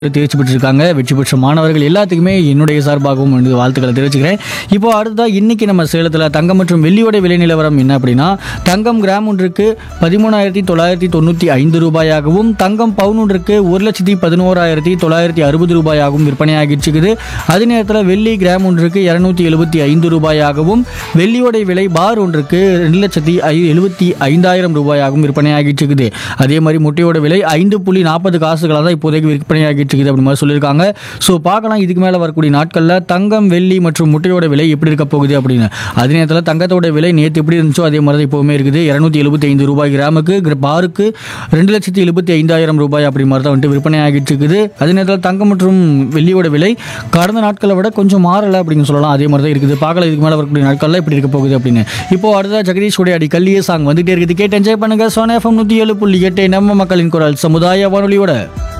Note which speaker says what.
Speaker 1: தேர்ச்சி பெற்றிருக்காங்க வெற்றி பெற்ற மாணவர்கள் எல்லாத்துக்குமே என்னுடைய சார்பாகவும் வந்து வாழ்த்துக்களை தெரிவிச்சுக்கிறேன் இப்போ அடுத்ததா இன்னைக்கு நம்ம சேலத்தில் தங்கம் மற்றும் வெள்ளியோட விலை நிலவரம் என்ன அப்படின்னா தங்கம் கிராம் ஒன்றுக்கு பதிமூணாயிரத்தி தொள்ளாயிரத்தி தொண்ணூற்றி ஐந்து ரூபாயாகவும் தங்கம் பவுன் ஒன்றுக்கு ஒரு லட்சத்தி பதினோராயிரத்தி தொள்ளாயிரத்தி அறுபது ரூபாயாகவும் விற்பனையாகிட்டு இருக்குது அதே நேரத்தில் வெள்ளி கிராம் ஒன்றுக்கு இரநூத்தி எழுபத்தி ஐந்து ரூபாயாகவும் வெள்ளியோட விலை பார் ஒன்றுக்கு ரெண்டு லட்சத்தி ஐ எழுபத்தி ஐந்தாயிரம் ரூபாயாகவும் விற்பனையாகிட்டு இருக்குது அதே மாதிரி முட்டையோட விலை ஐந்து புள்ளி நாற்பது காசுகளாக தான் இப்போதைக்கு விற்பனையாகிட்டு இருக்குது அப்படி மாதிரி சொல்லியிருக்காங்க ஸோ பார்க்கலாம் இதுக்கு மேலே வரக்கூடிய நாட்களில் தங்கம் வெள்ளி மற்றும் முட்டையோட விலை எப்படி இருக்க போகுது அப்படின்னு அதே நேரத்தில் தங்கத்தோட விலை நேற்று எப்படி இருந்துச்சோ அதே மாதிரி தான் இப்போவுமே இருக்குது இரநூத்தி எழுபத்தி ஐந்து ரூபாய் கிராமுக்கு கிர- பாருக்கு ரெண்டு லட்சத்தி எழுபத்தி ஐந்தாயிரம் ரூபாய் அப்படி மாதிரி தான் வந்துட்டு விற்பனை ஆகிட்டு இருக்குது அதே நேரத்தில் தங்கம் மற்றும் வெள்ளியோட விலை கடந்த நாட்களை விட கொஞ்சம் மாறலை அப்படின்னு சொல்லலாம் அதே மாதிரி தான் இருக்குது பார்க்கலாம் இதுக்கு மேலே வரக்கூடிய நாட்களில் இப்படி இருக்க போகுது அப்படின்னு இப்போ அடுத்த ஜெகதீஷோடைய அடி கல்லியே சாங் வந்துட்டே இருக்குது கேட்டு என்ஜாய் பண்ணுங்க சோனா எஃப்எம் நூற்றி ஏழு புள்ளி எட்டு நம்ம மக்களின் குரல் சமுதாய வானொலியோட